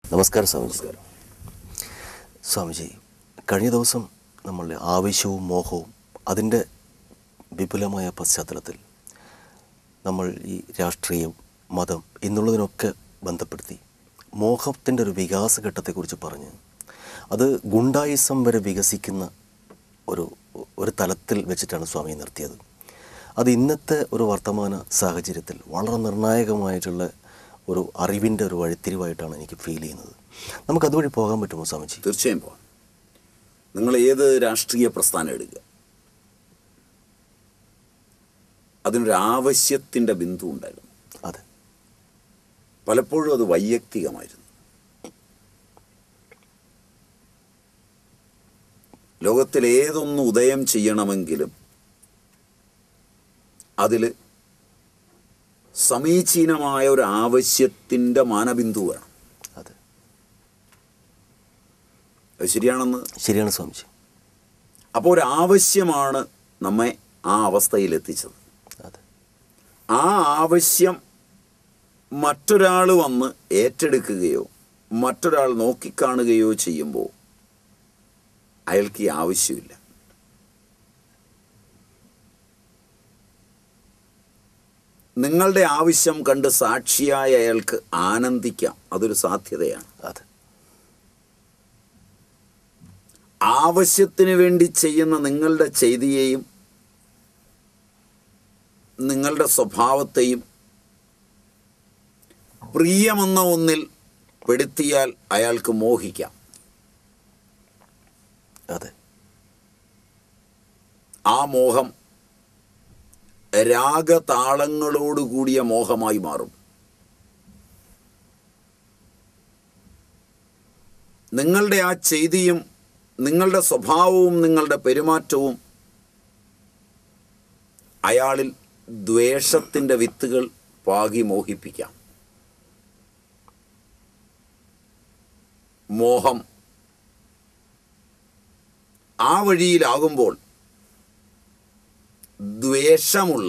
നമസ്കാരം സ്വാമിജി സ്വാമിജി കഴിഞ്ഞ ദിവസം നമ്മളുടെ ആവശ്യവും മോഹവും അതിൻ്റെ വിപുലമായ പശ്ചാത്തലത്തിൽ നമ്മൾ ഈ രാഷ്ട്രീയം മതം എന്നുള്ളതിനൊക്കെ ബന്ധപ്പെടുത്തി മോഹത്തിൻ്റെ ഒരു വികാസഘട്ടത്തെക്കുറിച്ച് പറഞ്ഞ് അത് ഗുണ്ടായിസം വരെ വികസിക്കുന്ന ഒരു ഒരു തലത്തിൽ വെച്ചിട്ടാണ് സ്വാമി നിർത്തിയത് അത് ഇന്നത്തെ ഒരു വർത്തമാന സാഹചര്യത്തിൽ വളരെ നിർണായകമായിട്ടുള്ള ഒരു അറിവിൻ്റെ ഒരു വഴിത്തിരിവായിട്ടാണ് എനിക്ക് ഫീൽ ചെയ്യുന്നത് നമുക്ക് അതുവഴി പോകാൻ പറ്റുമോ സ്വാമിജി തീർച്ചയായും പോകാം നിങ്ങൾ ഏത് രാഷ്ട്രീയ പ്രസ്ഥാനം എടുക്കുക അതിനൊരു ആവശ്യത്തിൻ്റെ ബിന്ദു ഉണ്ടായിരുന്നു അതെ പലപ്പോഴും അത് വൈയക്തികമായിരുന്നു ലോകത്തിൽ ഏതൊന്ന് ഉദയം ചെയ്യണമെങ്കിലും അതിൽ സമീചീനമായ ഒരു ആവശ്യത്തിൻ്റെ മാനബിന്ദു വേണം അതെ അത് ശരിയാണെന്ന് ശരിയാണ് സ്വാമിജി അപ്പോൾ ഒരു ആവശ്യമാണ് നമ്മെ ആ അവസ്ഥയിലെത്തിച്ചത് അതെ ആ ആവശ്യം മറ്റൊരാൾ വന്ന് ഏറ്റെടുക്കുകയോ മറ്റൊരാൾ നോക്കിക്കാണുകയോ ചെയ്യുമ്പോൾ അയാൾക്ക് ഈ ആവശ്യമില്ല നിങ്ങളുടെ ആവശ്യം കണ്ട് സാക്ഷിയായ അയാൾക്ക് ആനന്ദിക്കാം അതൊരു സാധ്യതയാണ് അതെ ആവശ്യത്തിന് വേണ്ടി ചെയ്യുന്ന നിങ്ങളുടെ ചെയ്തിയെയും നിങ്ങളുടെ സ്വഭാവത്തെയും പ്രിയമെന്ന ഒന്നിൽ പെടുത്തിയാൽ അയാൾക്ക് മോഹിക്കാം അതെ ആ മോഹം രാഗതാളങ്ങളോടുകൂടിയ മോഹമായി മാറും നിങ്ങളുടെ ആ ചെയ്തിയും നിങ്ങളുടെ സ്വഭാവവും നിങ്ങളുടെ പെരുമാറ്റവും അയാളിൽ ദ്വേഷത്തിൻ്റെ വിത്തുകൾ പാകി മോഹിപ്പിക്കാം മോഹം ആ വഴിയിലാകുമ്പോൾ ദ്വേഷമുള്ള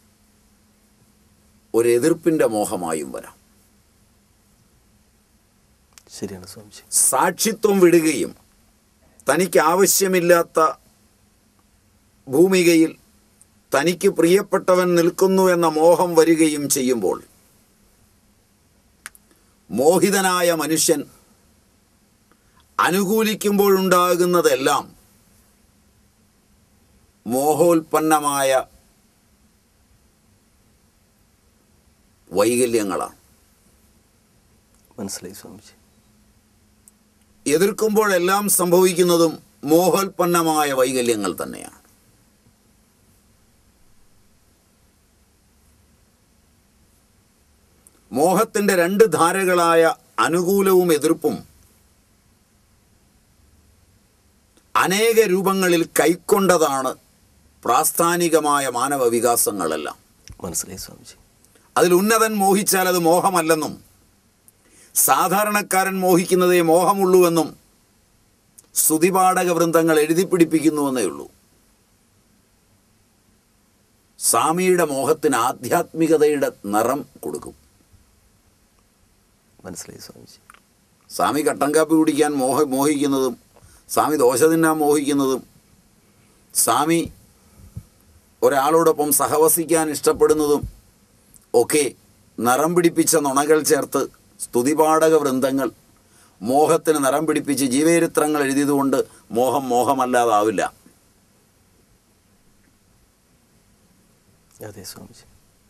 ഒരു എതിർപ്പിൻ്റെ മോഹമായും വരാം ശരിയാണ് സ്വാമിജി സാക്ഷിത്വം വിടുകയും തനിക്ക് ആവശ്യമില്ലാത്ത ഭൂമികയിൽ തനിക്ക് പ്രിയപ്പെട്ടവൻ നിൽക്കുന്നു എന്ന മോഹം വരികയും ചെയ്യുമ്പോൾ മോഹിതനായ മനുഷ്യൻ അനുകൂലിക്കുമ്പോഴുണ്ടാകുന്നതെല്ലാം മോഹോൽപ്പന്നമായ വൈകല്യങ്ങളാണ് മനസ്സിലായി സ്വാമിജി എതിർക്കുമ്പോഴെല്ലാം സംഭവിക്കുന്നതും മോഹോൽപ്പന്നമായ വൈകല്യങ്ങൾ തന്നെയാണ് മോഹത്തിൻ്റെ രണ്ട് ധാരകളായ അനുകൂലവും എതിർപ്പും അനേക രൂപങ്ങളിൽ കൈക്കൊണ്ടതാണ് പ്രാസ്ഥാനികമായ മാനവ വികാസങ്ങളെല്ലാം മനസ്സിലായി സ്വാമിജി അതിൽ ഉന്നതൻ മോഹിച്ചാൽ അത് മോഹമല്ലെന്നും സാധാരണക്കാരൻ മോഹിക്കുന്നതേ മോഹമുള്ളൂവെന്നും സ്തുതിപാഠക വൃന്ദങ്ങൾ എഴുതി പിടിപ്പിക്കുന്നുവെന്നേ ഉള്ളൂ സ്വാമിയുടെ മോഹത്തിന് ആധ്യാത്മികതയുടെ നിറം കൊടുക്കും മനസ്സിലായി സ്വാമിജി സ്വാമി കട്ടൻ കാപ്പി കുടിക്കാൻ മോഹ മോഹിക്കുന്നതും സ്വാമി ദോശ തിന്നാൻ മോഹിക്കുന്നതും സ്വാമി ഒരാളോടൊപ്പം സഹവസിക്കാൻ ഇഷ്ടപ്പെടുന്നതും ഒക്കെ നിറം പിടിപ്പിച്ച നുണകൾ ചേർത്ത് സ്തുതിപാഠക വൃന്ദങ്ങൾ മോഹത്തിന് നിറം പിടിപ്പിച്ച് ജീവചരിത്രങ്ങൾ എഴുതിയതുകൊണ്ട് മോഹം മോഹമല്ലാതാവില്ല അതെ സ്വാമിജി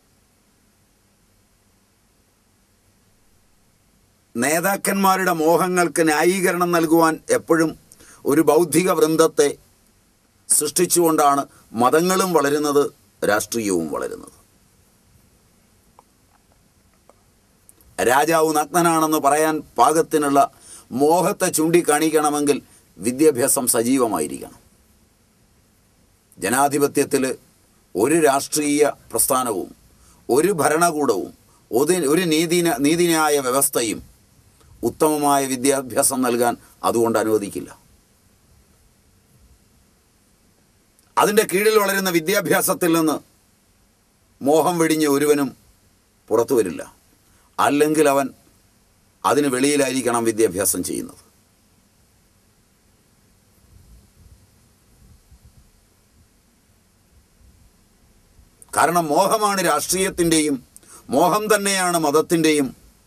നേതാക്കന്മാരുടെ മോഹങ്ങൾക്ക് ന്യായീകരണം നൽകുവാൻ എപ്പോഴും ഒരു ബൗദ്ധിക വൃന്ദത്തെ സൃഷ്ടിച്ചുകൊണ്ടാണ് മതങ്ങളും വളരുന്നത് രാഷ്ട്രീയവും വളരുന്നത് രാജാവ് നഗ്നനാണെന്ന് പറയാൻ പാകത്തിനുള്ള മോഹത്തെ ചൂണ്ടിക്കാണിക്കണമെങ്കിൽ വിദ്യാഭ്യാസം സജീവമായിരിക്കണം ജനാധിപത്യത്തിൽ ഒരു രാഷ്ട്രീയ പ്രസ്ഥാനവും ഒരു ഭരണകൂടവും ഒരു ഒരു നീതി നീതിന്യായ വ്യവസ്ഥയും ഉത്തമമായ വിദ്യാഭ്യാസം നൽകാൻ അതുകൊണ്ട് അനുവദിക്കില്ല അതിൻ്റെ കീഴിൽ വളരുന്ന വിദ്യാഭ്യാസത്തിൽ നിന്ന് മോഹം വെടിഞ്ഞ് ഒരുവനും പുറത്തു വരില്ല അല്ലെങ്കിൽ അവൻ അതിന് വെളിയിലായിരിക്കണം വിദ്യാഭ്യാസം ചെയ്യുന്നത് കാരണം മോഹമാണ് രാഷ്ട്രീയത്തിൻ്റെയും മോഹം തന്നെയാണ് മതത്തിൻ്റെയും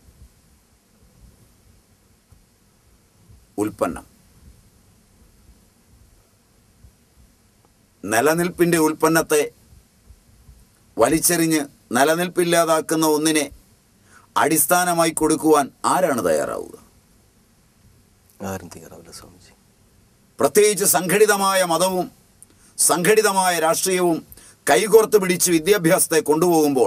ഉൽപ്പന്നം നിലനിൽപ്പിൻ്റെ ഉൽപ്പന്നത്തെ വലിച്ചെറിഞ്ഞ് നിലനിൽപ്പില്ലാതാക്കുന്ന ഒന്നിനെ അടിസ്ഥാനമായി കൊടുക്കുവാൻ ആരാണ് തയ്യാറാവുക ആരും തയ്യാറാവില്ല സ്വാമിജി പ്രത്യേകിച്ച് സംഘടിതമായ മതവും സംഘടിതമായ രാഷ്ട്രീയവും കൈകോർത്ത് പിടിച്ച് വിദ്യാഭ്യാസത്തെ കൊണ്ടുപോകുമ്പോൾ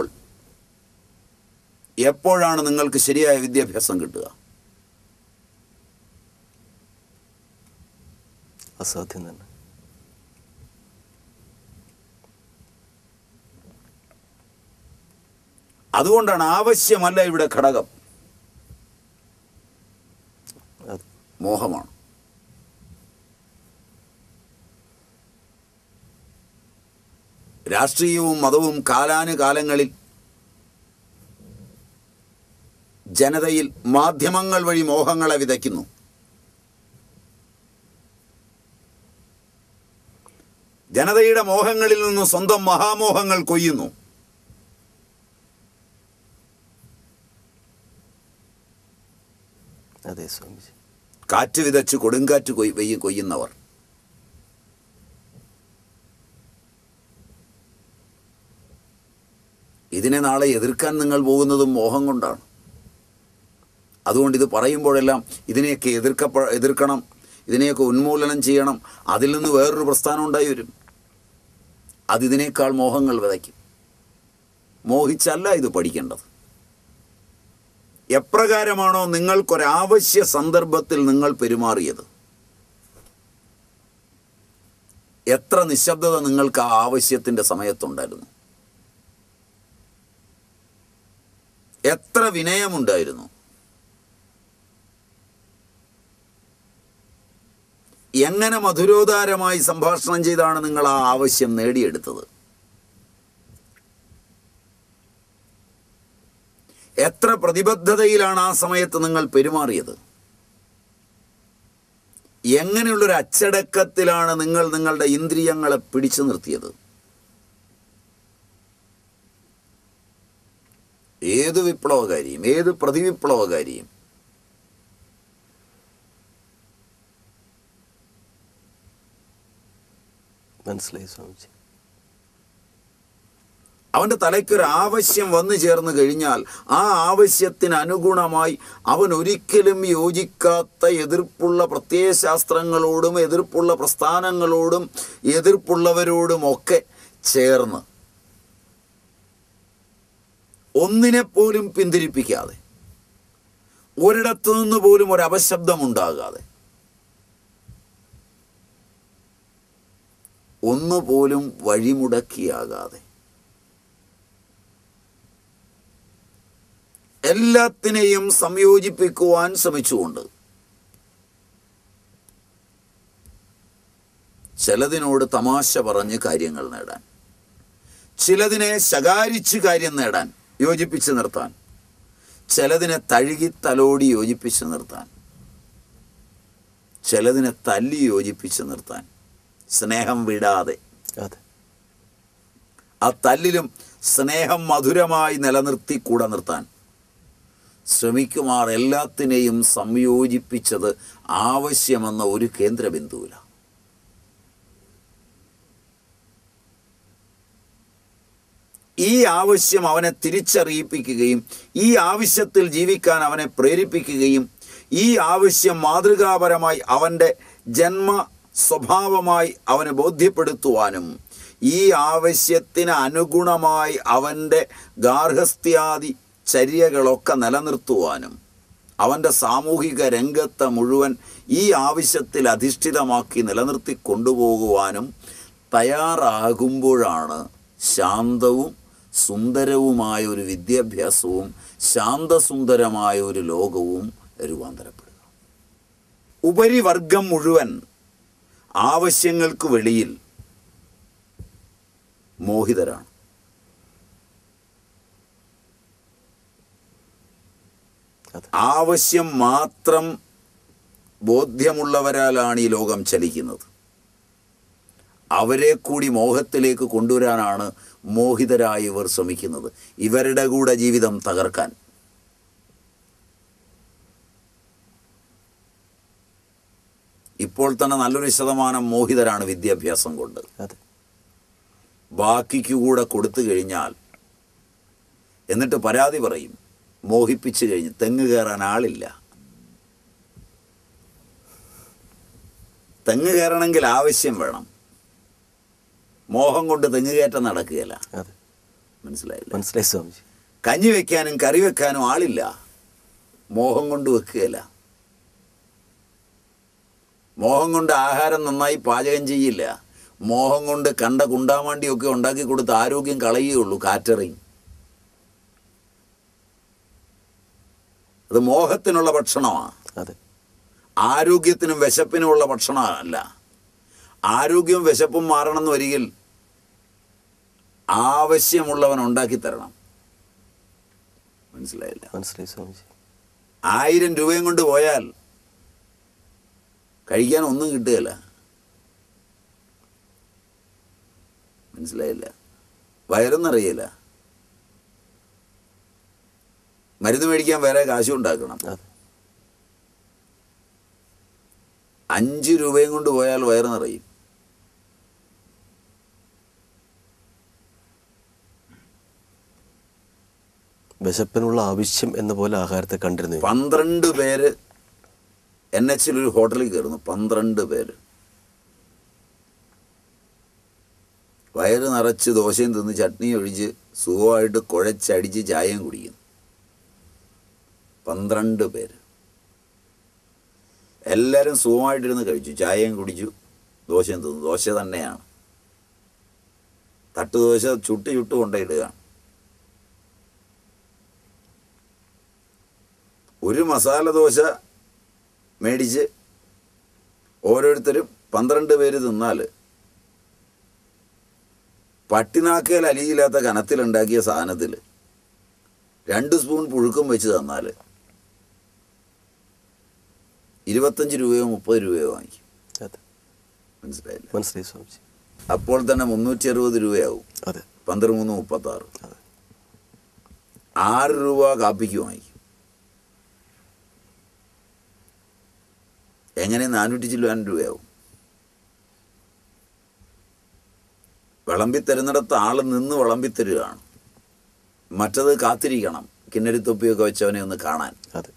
എപ്പോഴാണ് നിങ്ങൾക്ക് ശരിയായ വിദ്യാഭ്യാസം കിട്ടുക അസാധ്യം തന്നെ അതുകൊണ്ടാണ് ആവശ്യമല്ല ഇവിടെ ഘടകം അത് മോഹമാണ് രാഷ്ട്രീയവും മതവും കാലാനുകാലങ്ങളിൽ ജനതയിൽ മാധ്യമങ്ങൾ വഴി മോഹങ്ങളെ വിതയ്ക്കുന്നു ജനതയുടെ മോഹങ്ങളിൽ നിന്ന് സ്വന്തം മഹാമോഹങ്ങൾ കൊയ്യുന്നു അതെ സ്വാമിജി കാറ്റ് വിതച്ച് കൊടുങ്കാറ്റ് കൊയ് വെയ്യ് കൊയ്യുന്നവർ ഇതിനെ നാളെ എതിർക്കാൻ നിങ്ങൾ പോകുന്നതും മോഹം കൊണ്ടാണ് അതുകൊണ്ട് ഇത് പറയുമ്പോഴെല്ലാം ഇതിനെയൊക്കെ എതിർക്കപ്പ എതിർക്കണം ഇതിനെയൊക്കെ ഉന്മൂലനം ചെയ്യണം അതിൽ നിന്ന് വേറൊരു പ്രസ്ഥാനം ഉണ്ടായി വരും അതിതിനേക്കാൾ മോഹങ്ങൾ വിതയ്ക്കും മോഹിച്ചല്ല ഇത് പഠിക്കേണ്ടത് എപ്രകാരമാണോ നിങ്ങൾക്കൊരാവശ്യ സന്ദർഭത്തിൽ നിങ്ങൾ പെരുമാറിയത് എത്ര നിശബ്ദത നിങ്ങൾക്ക് ആ ആവശ്യത്തിൻ്റെ സമയത്തുണ്ടായിരുന്നു എത്ര വിനയമുണ്ടായിരുന്നു എങ്ങനെ മധുരോദാരമായി സംഭാഷണം ചെയ്താണ് നിങ്ങൾ ആ ആവശ്യം നേടിയെടുത്തത് എത്ര പ്രതിബദ്ധതയിലാണ് ആ സമയത്ത് നിങ്ങൾ പെരുമാറിയത് എങ്ങനെയുള്ളൊരു അച്ചടക്കത്തിലാണ് നിങ്ങൾ നിങ്ങളുടെ ഇന്ദ്രിയങ്ങളെ പിടിച്ചു നിർത്തിയത് ഏത് വിപ്ലവകാരിയും ഏത് പ്രതിവിപ്ലവകാരിയും മനസ്സിലായി സ്വാമിജി അവൻ്റെ തലയ്ക്കൊരു ആവശ്യം വന്നു ചേർന്ന് കഴിഞ്ഞാൽ ആ ആവശ്യത്തിന് അനുഗുണമായി അവൻ ഒരിക്കലും യോജിക്കാത്ത എതിർപ്പുള്ള പ്രത്യയശാസ്ത്രങ്ങളോടും എതിർപ്പുള്ള പ്രസ്ഥാനങ്ങളോടും എതിർപ്പുള്ളവരോടുമൊക്കെ ചേർന്ന് ഒന്നിനെപ്പോലും പിന്തിരിപ്പിക്കാതെ ഒരിടത്തു നിന്ന് പോലും ഒരു അപശബ്ദമുണ്ടാകാതെ ഒന്നുപോലും വഴിമുടക്കിയാകാതെ എല്ലാത്തിനെയും സംയോജിപ്പിക്കുവാൻ ശ്രമിച്ചുകൊണ്ട് ചിലതിനോട് തമാശ പറഞ്ഞ് കാര്യങ്ങൾ നേടാൻ ചിലതിനെ ശകാരിച്ച് കാര്യം നേടാൻ യോജിപ്പിച്ച് നിർത്താൻ ചിലതിനെ തഴുകി തലോടി യോജിപ്പിച്ച് നിർത്താൻ ചിലതിനെ തല്ലി യോജിപ്പിച്ച് നിർത്താൻ സ്നേഹം വിടാതെ അതെ ആ തല്ലിലും സ്നേഹം മധുരമായി നിലനിർത്തി കൂടെ നിർത്താൻ ശ്രമിക്കുമാർ എല്ലാത്തിനെയും സംയോജിപ്പിച്ചത് ആവശ്യമെന്ന ഒരു കേന്ദ്രബിന്ദുവിലാണ് ഈ ആവശ്യം അവനെ തിരിച്ചറിയിപ്പിക്കുകയും ഈ ആവശ്യത്തിൽ ജീവിക്കാൻ അവനെ പ്രേരിപ്പിക്കുകയും ഈ ആവശ്യം മാതൃകാപരമായി അവൻ്റെ ജന്മ സ്വഭാവമായി അവനെ ബോധ്യപ്പെടുത്തുവാനും ഈ ആവശ്യത്തിന് അനുഗുണമായി അവൻ്റെ ഗാർഹസ്ഥ്യാദി ചര്യകളൊക്കെ നിലനിർത്തുവാനും അവൻ്റെ സാമൂഹിക രംഗത്തെ മുഴുവൻ ഈ ആവശ്യത്തിൽ അധിഷ്ഠിതമാക്കി നിലനിർത്തി കൊണ്ടുപോകുവാനും തയ്യാറാകുമ്പോഴാണ് ശാന്തവും സുന്ദരവുമായ ഒരു വിദ്യാഭ്യാസവും ശാന്തസുന്ദരമായ ഒരു ലോകവും രൂപാന്തരപ്പെടുക ഉപരിവർഗം മുഴുവൻ ആവശ്യങ്ങൾക്ക് വെളിയിൽ മോഹിതരാണ് അതെ ആവശ്യം മാത്രം ബോധ്യമുള്ളവരാലാണ് ഈ ലോകം ചലിക്കുന്നത് അവരെ കൂടി മോഹത്തിലേക്ക് കൊണ്ടുവരാനാണ് മോഹിതരായി ഇവർ ശ്രമിക്കുന്നത് ഇവരുടെ കൂടെ ജീവിതം തകർക്കാൻ ഇപ്പോൾ തന്നെ നല്ലൊരു ശതമാനം മോഹിതരാണ് വിദ്യാഭ്യാസം കൊണ്ട് അതെ ബാക്കിക്ക് കൂടെ കൊടുത്തു കഴിഞ്ഞാൽ എന്നിട്ട് പരാതി പറയും മോഹിപ്പിച്ചു കഴിഞ്ഞ് തെങ്ങ് കയറാൻ ആളില്ല തെങ്ങ് കയറണമെങ്കിൽ ആവശ്യം വേണം മോഹം കൊണ്ട് തെങ്ങ് കയറ്റം നടക്കുകയില്ല അതെ മനസ്സിലായില്ല മനസ്സിലായി സ്വാമിജി കഞ്ഞി വെക്കാനും കറി വെക്കാനും ആളില്ല മോഹം കൊണ്ട് വെക്കുകയില്ല മോഹം കൊണ്ട് ആഹാരം നന്നായി പാചകം ചെയ്യില്ല മോഹം കൊണ്ട് കണ്ട കുണ്ടാമാണ്ടിയൊക്കെ ഉണ്ടാക്കി കൊടുത്ത് ആരോഗ്യം കളയുകയുള്ളൂ കാറ്ററിങ് അത് മോഹത്തിനുള്ള ഭക്ഷണമാണ് അതെ ആരോഗ്യത്തിനും വിശപ്പിനുമുള്ള ഭക്ഷണമല്ല ആരോഗ്യവും വിശപ്പും മാറണമെന്ന് വരികിൽ ആവശ്യമുള്ളവൻ ഉണ്ടാക്കി തരണം മനസ്സിലായില്ല മനസ്സിലായി സ്വാമിജി ആയിരം രൂപയും കൊണ്ട് പോയാൽ കഴിക്കാൻ ഒന്നും കിട്ടുകയില്ല മനസ്സിലായില്ല വയറൊന്നറിയില്ല മരുന്ന് മേടിക്കാൻ വേറെ കാശും ഉണ്ടാക്കണം അതെ അഞ്ച് രൂപയും കൊണ്ട് പോയാൽ വയറ് നിറയും വിശപ്പിനുള്ള ആവശ്യം എന്ന പോലെ ആഹാരത്തെ കണ്ടിരുന്നു പന്ത്രണ്ട് പേര് എൻ എച്ചിൽ ഒരു ഹോട്ടലിൽ കയറുന്നു പന്ത്രണ്ട് പേര് വയറ് നിറച്ച് ദോശയും തിന്ന് ചട്നി ഒഴിച്ച് സുഖമായിട്ട് കുഴച്ചടിച്ച് ചായയും കുടിക്കുന്നു പന്ത്രണ്ട് പേര് എല്ലാവരും സുഖമായിട്ടിരുന്ന് കഴിച്ചു ചായയും കുടിച്ചു ദോശയും തിന്നു ദോശ തന്നെയാണ് തട്ട് ദോശ ചുട്ട് ചുട്ട് കൊണ്ടിടുകയാണ് ഒരു മസാല ദോശ മേടിച്ച് ഓരോരുത്തരും പന്ത്രണ്ട് പേര് തിന്നാൽ പട്ടിനാക്കയിൽ അലിയില്ലാത്ത കനത്തിലുണ്ടാക്കിയ സാധനത്തിൽ രണ്ട് സ്പൂൺ പുഴുക്കം വെച്ച് തന്നാൽ ഇരുപത്തഞ്ച് രൂപയോ മുപ്പത് രൂപയോ വാങ്ങിക്കും അതെ മനസ്സിലായില്ല മനസ്സിലായി സ്വാമിജി അപ്പോൾ തന്നെ മുന്നൂറ്റി അറുപത് രൂപയാവും അതെ പന്ത്രണ്ട് മൂന്ന് മുപ്പത്താറ് അതെ ആറ് രൂപ കാപ്പിക്ക് വാങ്ങിക്കും എങ്ങനെ നാനൂറ്റി ചില്ലുവാൻ രൂപയാവും വിളമ്പിത്തരുന്നിടത്ത് ആൾ നിന്ന് വിളമ്പിത്തരുകയാണ് മറ്റത് കാത്തിരിക്കണം കിന്നരിത്തൊപ്പിയൊക്കെ വെച്ചവനെ ഒന്ന് കാണാൻ അതെ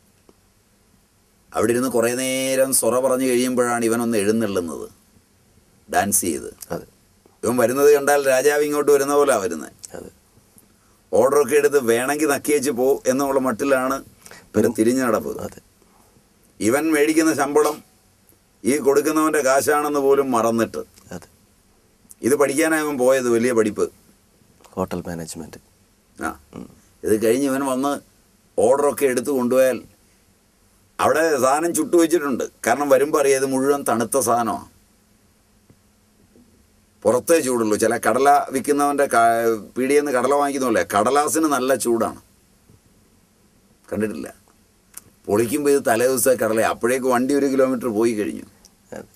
അവിടെ ഇരുന്ന് കുറേ നേരം സൊറ പറഞ്ഞു കഴിയുമ്പോഴാണ് ഇവനൊന്ന് എഴുന്നള്ളുന്നത് ഡാൻസ് ചെയ്ത് അതെ ഇവൻ വരുന്നത് കണ്ടാൽ രാജാവ് ഇങ്ങോട്ട് വരുന്ന പോലെ വരുന്നത് അതെ ഓർഡറൊക്കെ എടുത്ത് വേണമെങ്കിൽ നക്കി വെച്ച് പോ എന്നുള്ള മട്ടിലാണ് ഇവൻ തിരിഞ്ഞു നടപ്പ് അതെ ഇവൻ മേടിക്കുന്ന ശമ്പളം ഈ കൊടുക്കുന്നവൻ്റെ കാശാണെന്ന് പോലും മറന്നിട്ട് അതെ ഇത് പഠിക്കാനാണ് ഇവൻ പോയത് വലിയ പഠിപ്പ് ഹോട്ടൽ മാനേജ്മെൻറ്റ് ആ ഇത് കഴിഞ്ഞ് ഇവൻ വന്ന് ഓർഡറൊക്കെ എടുത്ത് കൊണ്ടുപോയാൽ അവിടെ സാധനം ചുട്ടു വെച്ചിട്ടുണ്ട് കാരണം വരുമ്പോൾ അറിയാം ഇത് മുഴുവൻ തണുത്ത സാധനമാണ് പുറത്തേ ചൂടുള്ളൂ ചില കടല വിൽക്കുന്നവൻ്റെ പീടിയിൽ നിന്ന് കടല വാങ്ങിക്കുന്നില്ലേ കടലാസിന് നല്ല ചൂടാണ് കണ്ടിട്ടില്ല പൊളിക്കുമ്പോൾ ഇത് തലേ ദിവസത്തെ കടല അപ്പോഴേക്ക് വണ്ടി ഒരു കിലോമീറ്റർ പോയി കഴിഞ്ഞു അതെ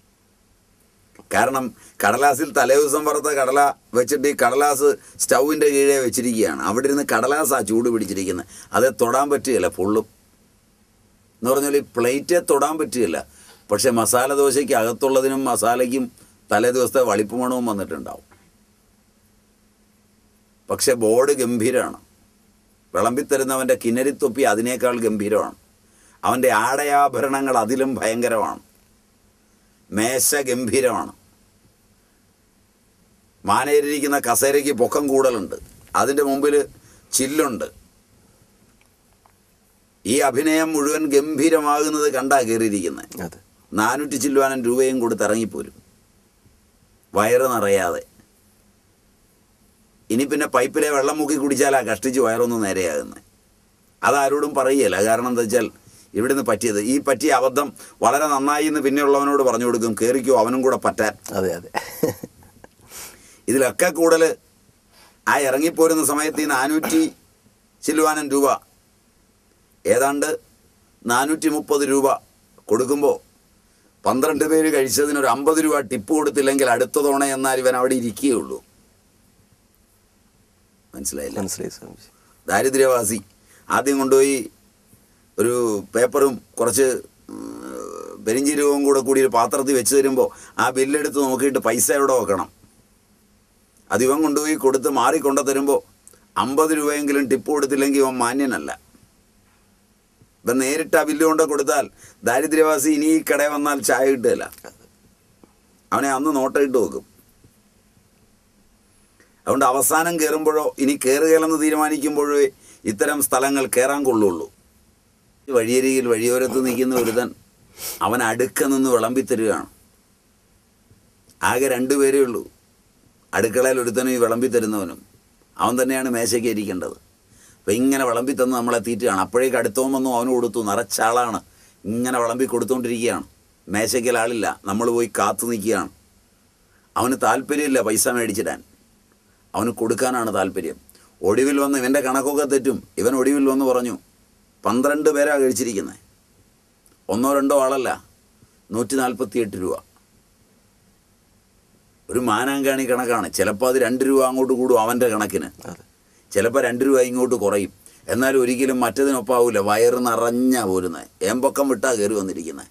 കാരണം കടലാസിൽ തലേ ദിവസം വറുത്ത കടല വെച്ചിട്ട് ഈ കടലാസ് സ്റ്റൗവിൻ്റെ കീഴെ വെച്ചിരിക്കുകയാണ് അവിടെ ഇരുന്ന് കടലാസാ ചൂട് പിടിച്ചിരിക്കുന്നത് അത് തൊടാൻ പറ്റുകയില്ല ഫുള്ളും എന്ന് പറഞ്ഞാൽ ഈ പ്ലേറ്റേ തൊടാൻ പറ്റുകയില്ല പക്ഷെ മസാല ദോശയ്ക്ക് അകത്തുള്ളതിനും മസാലയ്ക്കും തലേ ദിവസത്തെ വളിപ്പുമണവും വന്നിട്ടുണ്ടാവും പക്ഷെ ബോർഡ് ഗംഭീരമാണ് വിളമ്പിത്തരുന്നവൻ്റെ കിന്നരിത്തൊപ്പി അതിനേക്കാൾ ഗംഭീരമാണ് അവൻ്റെ ആടയാഭരണങ്ങൾ അതിലും ഭയങ്കരമാണ് മേശ ഗംഭീരമാണ് മാനേരിയിരിക്കുന്ന കസേരയ്ക്ക് പൊക്കം കൂടുതലുണ്ട് അതിൻ്റെ മുമ്പിൽ ചില്ലുണ്ട് ഈ അഭിനയം മുഴുവൻ ഗംഭീരമാകുന്നത് കണ്ടാ കയറിയിരിക്കുന്നത് അതെ നാനൂറ്റി ചില്ലുവാനും രൂപയും കൊടുത്ത് ഇറങ്ങിപ്പോരും വയറ് നിറയാതെ ഇനി പിന്നെ പൈപ്പിലെ വെള്ളം മുക്കി കുടിച്ചാലാ കഷ്ടിച്ച് വയറൊന്ന് നേരെയാകുന്നത് അതാരോടും പറയുകയില്ല കാരണം എന്താ വെച്ചാൽ ഇവിടുന്ന് പറ്റിയത് ഈ പറ്റിയ അബദ്ധം വളരെ നന്നായി എന്ന് പിന്നെയുള്ളവനോട് പറഞ്ഞു കൊടുക്കും കയറിക്കോ അവനും കൂടെ പറ്റാൻ അതെ അതെ ഇതിലൊക്കെ കൂടുതൽ ആ ഇറങ്ങിപ്പോരുന്ന സമയത്ത് ഈ നാനൂറ്റി ചില്ലുവാനം രൂപ ഏതാണ്ട് നാനൂറ്റി മുപ്പത് രൂപ കൊടുക്കുമ്പോൾ പന്ത്രണ്ട് പേര് കഴിച്ചതിന് ഒരു അമ്പത് രൂപ ടിപ്പ് കൊടുത്തില്ലെങ്കിൽ അടുത്ത തവണ എന്നാൽ ഇവൻ അവിടെ ഇരിക്കുകയുള്ളൂ മനസ്സിലായില്ല മനസ്സിലായി സ്വാമിജി ദാരിദ്ര്യവാസി ആദ്യം കൊണ്ടുപോയി ഒരു പേപ്പറും കുറച്ച് ഉം, പെരിഞ്ചീരകവും കൂടെ കൂടി ഒരു പാത്രത്തിൽ വെച്ച് തരുമ്പോൾ ആ ബില്ലെടുത്ത് നോക്കിയിട്ട് പൈസ എവിടെ വെക്കണം അത് ഇവൻ കൊണ്ടുപോയി കൊടുത്ത് മാറി കൊണ്ടു തരുമ്പോൾ അമ്പത് രൂപയെങ്കിലും ടിപ്പ് കൊടുത്തില്ലെങ്കിൽ ഇവൻ മാന്യനല്ല ഇവൻ നേരിട്ട് ആ ബില്ല് കൊണ്ട് കൊടുത്താൽ ദാരിദ്ര്യവാസി ഇനി ഈ കടയിൽ വന്നാൽ ചായ കിട്ടുകയില്ല അവനെ അന്ന് നോട്ടയിട്ട് വെക്കും അതുകൊണ്ട് അവസാനം കയറുമ്പോഴോ ഇനി കയറുകയില്ലെന്ന് തീരുമാനിക്കുമ്പോഴേ ഇത്തരം സ്ഥലങ്ങൾ കയറാൻ കൊള്ളുള്ളൂ വഴിയരികിൽ വഴിയോരത്ത് നിൽക്കുന്ന ഒരുതൻ അവൻ അടുക്ക നിന്ന് വിളമ്പിത്തരികയാണ് ആകെ രണ്ടുപേരേ ഉള്ളൂ അടുക്കളയിൽ ഒരുത്തനും ഈ വിളമ്പിത്തരുന്നവനും അവൻ തന്നെയാണ് മേശയ്ക്ക് ഇരിക്കേണ്ടത് അപ്പം ഇങ്ങനെ വിളമ്പി തന്ന് നമ്മളെ തീറ്റുകയാണ് അപ്പോഴേക്ക് അടുത്തവൻ വന്നു അവന് കൊടുത്തു നിറച്ചാളാണ് ഇങ്ങനെ വിളമ്പി കൊടുത്തുകൊണ്ടിരിക്കുകയാണ് മേശയ്ക്കൽ ആളില്ല നമ്മൾ പോയി കാത്തു നിൽക്കുകയാണ് അവന് താല്പര്യമില്ല പൈസ മേടിച്ചിടാൻ അവന് കൊടുക്കാനാണ് താല്പര്യം ഒടുവിൽ വന്ന് ഇവൻ്റെ കണക്കൊക്കെ തെറ്റും ഇവൻ ഒടുവിൽ വന്ന് പറഞ്ഞു പന്ത്രണ്ട് പേരാ കഴിച്ചിരിക്കുന്നത് ഒന്നോ രണ്ടോ ആളല്ല നൂറ്റി നാൽപ്പത്തി എട്ട് രൂപ ഒരു മാനാങ്കാണി കണക്കാണ് ചിലപ്പോൾ അത് രണ്ട് രൂപ അങ്ങോട്ട് കൂടും അവൻ്റെ കണക്കിന് അതെ ചിലപ്പോൾ രണ്ട് രൂപ ഇങ്ങോട്ട് കുറയും എന്നാലും ഒരിക്കലും മറ്റതിനൊപ്പാവില്ല വയറ് നിറഞ്ഞാ പോരുന്നത് ഏമ്പക്കം വിട്ടാ കയറി വന്നിരിക്കുന്നത്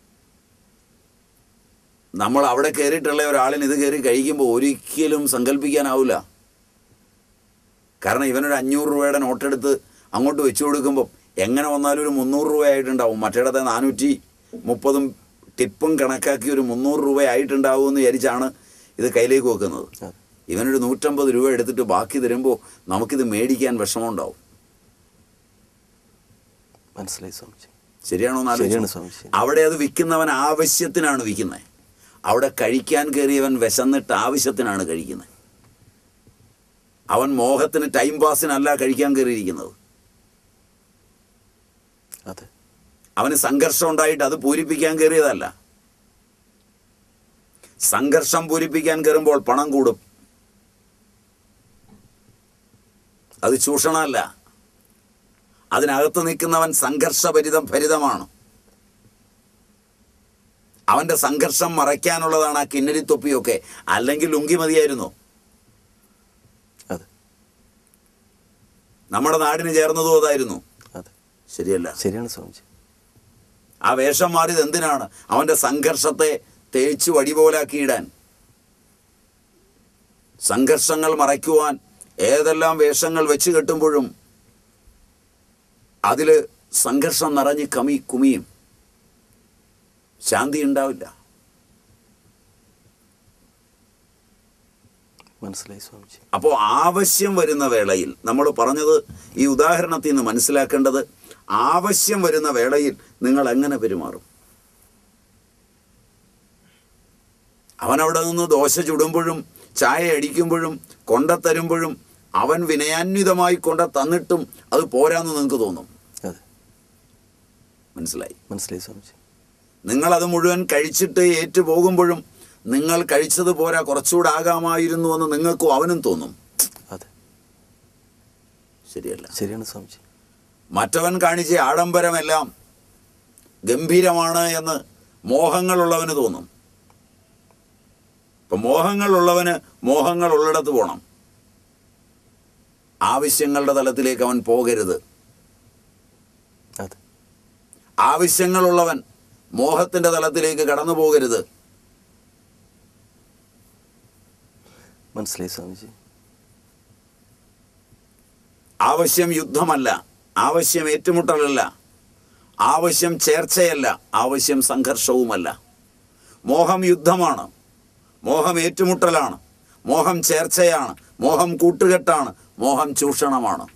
നമ്മൾ അവിടെ കയറിയിട്ടുള്ള ഒരാളിന് ഇത് കയറി കഴിക്കുമ്പോൾ ഒരിക്കലും സങ്കല്പിക്കാനാവില്ല കാരണം ഇവനൊരു അഞ്ഞൂറ് രൂപയുടെ നോട്ടെടുത്ത് അങ്ങോട്ട് വെച്ചു കൊടുക്കുമ്പോൾ എങ്ങനെ വന്നാലും ഒരു മുന്നൂറ് രൂപയായിട്ടുണ്ടാവും മറ്റേടത്തെ നാനൂറ്റി മുപ്പതും ടിപ്പും കണക്കാക്കി ഒരു മുന്നൂറ് രൂപയായിട്ടുണ്ടാവും എന്ന് വിചാരിച്ചാണ് ഇത് കയ്യിലേക്ക് വെക്കുന്നത് അതെ ഇവനൊരു നൂറ്റമ്പത് രൂപ എടുത്തിട്ട് ബാക്കി തരുമ്പോൾ നമുക്കിത് മേടിക്കാൻ വിഷമമുണ്ടാവും മനസ്സിലായി സ്വാമിജി ശരിയാണോ എന്ന് ശരിയാണ് ആലോചിച്ച് സ്വാമി ശരി അവിടെ അത് വിൽക്കുന്നവൻ ആവശ്യത്തിനാണ് വിൽക്കുന്നത് അവിടെ കഴിക്കാൻ കയറിയവൻ വിശന്നിട്ട് ആവശ്യത്തിനാണ് കഴിക്കുന്നത് അവൻ മോഹത്തിന് ടൈം പാസിനല്ല കഴിക്കാൻ കയറിയിരിക്കുന്നത് അതെ അവന് സംഘർഷം ഉണ്ടായിട്ട് അത് പൂരിപ്പിക്കാൻ കയറിയതല്ല സംഘർഷം പൂരിപ്പിക്കാൻ കയറുമ്പോൾ പണം കൂടും അത് ചൂഷണമല്ല അതിനകത്ത് നിൽക്കുന്നവൻ സംഘർഷഭരിതം ഭരിതമാണ് അവന്റെ സംഘർഷം മറയ്ക്കാനുള്ളതാണ് ആ കിന്നരി തൊപ്പിയൊക്കെ അല്ലെങ്കിൽ ലുങ്കി മതിയായിരുന്നു അതെ നമ്മുടെ നാടിന് ചേർന്നതും അതായിരുന്നു അതെ ശരിയല്ല ശരിയാണ് സ്വാമിജി ആ വേഷം മാറിയത് എന്തിനാണ് അവന്റെ സംഘർഷത്തെ തേച്ച് വടിപോലാക്കിയിടാൻ സംഘർഷങ്ങൾ മറയ്ക്കുവാൻ ഏതെല്ലാം വേഷങ്ങൾ വെച്ച് കെട്ടുമ്പോഴും അതിൽ സംഘർഷം നിറഞ്ഞ് കമി കുമിയും ശാന്തി ഉണ്ടാവില്ല മനസ്സിലായി സ്വാമിജി അപ്പോൾ ആവശ്യം വരുന്ന വേളയിൽ നമ്മൾ പറഞ്ഞത് ഈ ഉദാഹരണത്തിൽ നിന്ന് മനസ്സിലാക്കേണ്ടത് ആവശ്യം വരുന്ന വേളയിൽ നിങ്ങൾ എങ്ങനെ പെരുമാറും അവൻ അവിടെ നിന്ന് ദോശ ചുടുമ്പോഴും ചായ അടിക്കുമ്പോഴും കൊണ്ടത്തരുമ്പോഴും അവൻ വിനയാന്വിതമായി കൊണ്ട തന്നിട്ടും അത് പോരാന്ന് നിങ്ങൾക്ക് തോന്നും അതെ മനസ്സിലായി മനസ്സിലായി സ്വാമിജി നിങ്ങളത് മുഴുവൻ കഴിച്ചിട്ട് ഏറ്റു പോകുമ്പോഴും നിങ്ങൾ കഴിച്ചത് പോരാ കുറച്ചുകൂടെ ആകാമായിരുന്നു എന്ന് നിങ്ങൾക്കും അവനും തോന്നും അതെ ശരിയല്ല ശരിയാണ് സ്വാമിജി മറ്റവൻ കാണിച്ച ആഡംബരമെല്ലാം ഗംഭീരമാണ് എന്ന് മോഹങ്ങളുള്ളവന് തോന്നും ഇപ്പം മോഹങ്ങളുള്ളവന് മോഹങ്ങൾ ഉള്ളിടത്ത് പോകണം ആവശ്യങ്ങളുടെ തലത്തിലേക്ക് അവൻ പോകരുത് അതെ ആവശ്യങ്ങളുള്ളവൻ മോഹത്തിൻ്റെ തലത്തിലേക്ക് കടന്നു പോകരുത് മനസ്സിലായി സ്വാമിജി ആവശ്യം യുദ്ധമല്ല ആവശ്യം ഏറ്റുമുട്ടലല്ല ആവശ്യം ചേർച്ചയല്ല ആവശ്യം സംഘർഷവുമല്ല മോഹം യുദ്ധമാണ് മോഹം ഏറ്റുമുട്ടലാണ് മോഹം ചേർച്ചയാണ് മോഹം കൂട്ടുകെട്ടാണ് മോഹം ചൂഷണമാണ്